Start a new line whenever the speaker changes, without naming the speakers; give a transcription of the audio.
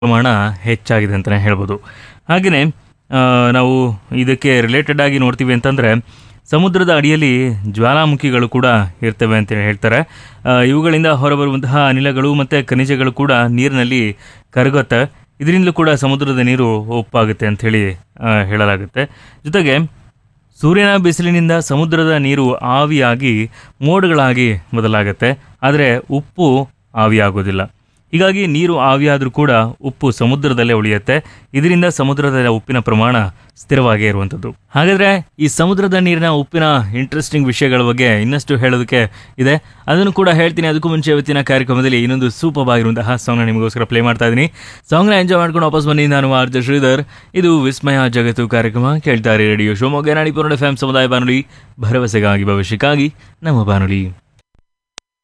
ಪ್ರಮಾಣ ಹೆಚ್ಚಾಗಿದೆ ಅಂತಲೇ ಹೇಳ್ಬೋದು ಹಾಗೆಯೇ ನಾವು ಇದಕ್ಕೆ ರಿಲೇಟೆಡ್ ಆಗಿ ನೋಡ್ತೀವಿ ಅಂತಂದರೆ ಸಮುದ್ರದ ಅಡಿಯಲ್ಲಿ ಜ್ವಾಲಾಮುಖಿಗಳು ಕೂಡ ಇರ್ತವೆ ಅಂತ ಹೇಳ್ತಾರೆ ಆ, ಇವುಗಳಿಂದ ಹೊರಬರುವಂತಹ ಅನಿಲಗಳು ಮತ್ತು ಖನಿಜಗಳು ಕೂಡ ನೀರಿನಲ್ಲಿ ಕರಗುತ್ತೆ ಇದರಿಂದಲೂ ಕೂಡ ಸಮುದ್ರದ ನೀರು ಉಪ್ಪಾಗುತ್ತೆ ಅಂಥೇಳಿ ಹೇಳಲಾಗುತ್ತೆ ಜೊತೆಗೆ ಸೂರ್ಯನ ಬಿಸಿಲಿನಿಂದ ಸಮುದ್ರದ ನೀರು ಆವಿಯಾಗಿ ಮೋಡಗಳಾಗಿ ಬದಲಾಗುತ್ತೆ ಆದರೆ ಉಪ್ಪು ಆವಿಯಾಗೋದಿಲ್ಲ ಹೀಗಾಗಿ ನೀರು ಆವಿಯಾದರೂ ಕೂಡ ಉಪ್ಪು ಸಮುದ್ರದಲ್ಲೇ ಉಳಿಯುತ್ತೆ ಇದರಿಂದ ಸಮುದ್ರದ ಉಪ್ಪಿನ ಪ್ರಮಾಣ ಸ್ಥಿರವಾಗೇ ಇರುವಂಥದ್ದು ಹಾಗಾದರೆ ಈ ಸಮುದ್ರದ ನೀರಿನ ಉಪ್ಪಿನ ಇಂಟ್ರೆಸ್ಟಿಂಗ್ ವಿಷಯಗಳ ಬಗ್ಗೆ ಇನ್ನಷ್ಟು ಹೇಳೋದಕ್ಕೆ ಇದೆ ಅದನ್ನು ಕೂಡ ಹೇಳ್ತೀನಿ ಅದಕ್ಕೂ ಮುಂಚೆ ಇವತ್ತಿನ ಕಾರ್ಯಕ್ರಮದಲ್ಲಿ ಇನ್ನೊಂದು ಸೂಪರ್ ಆಗಿರುವಂತಹ ಸಾಂಗ್ನ ನಿಮಗೋಸ್ಕರ ಪ್ಲೇ ಮಾಡ್ತಾ ಇದ್ದೀನಿ ಸಾಂಗ್ನ ಎಂಜಾಯ್ ಮಾಡ್ಕೊಂಡು ವಾಪಸ್ ಬನ್ನಿ ನಾನು ಆರ್ಜ ಶ್ರೀಧರ್ ಇದು ವಿಸ್ಮಯ ಜಗತ್ತು ಕಾರ್ಯಕ್ರಮ ಕೇಳ್ತಾರೆ radio Shivamogga Nadipura F M ಸಮುದಾಯ ಬಾನುಲಿ ಭರವಸೆಗಾಗಿ ಭವಿಷ್ಯಕ್ಕಾಗಿ ನಮ್ಮ ಬಾನುಲಿ